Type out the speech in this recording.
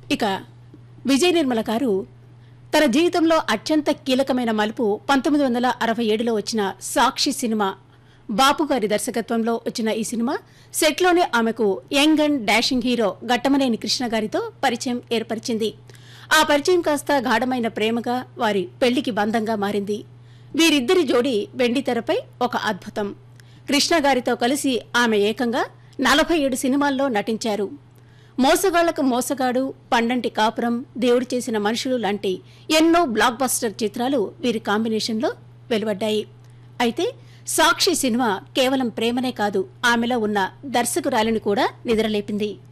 ఇక విజయ నిర్మల గారు తన జీవితంలో అత్యంత కీలకమైన మలుపు పంతొమ్మిది వందల అరవై ఏడులో వచ్చిన సాక్షి సినిమా బాపు గారి దర్శకత్వంలో వచ్చిన ఈ సినిమా సెట్లోనే ఆమెకు young and dashing hero Ghattamaneni Krishna గారితో పరిచయం ఏర్పరిచింది ఆ పరిచయం కాస్త గాఢమైన ప్రేమగా వారి పెళ్లికి బంధంగా మారింది వీరిద్దరి జోడీ వెండి తెరపై ఒక అద్భుతం కృష్ణ గారితో కలిసి ఆమె ఏకంగా నలభై ఏడు సినిమాల్లో నటించారు మోసగాళ్లకు మోసగాడు పండంటి కాపురం దేవుడు చేసిన మనుషులు లాంటి ఎన్నో బ్లాక్ బస్టర్ చిత్రాలు వీరి కాంబినేషన్లో వెలువడ్డాయి అయితే సాక్షి సినిమా కేవలం ప్రేమనే కాదు ఆమెలో ఉన్న దర్శకురాలిని కూడా నిద్రలేపింది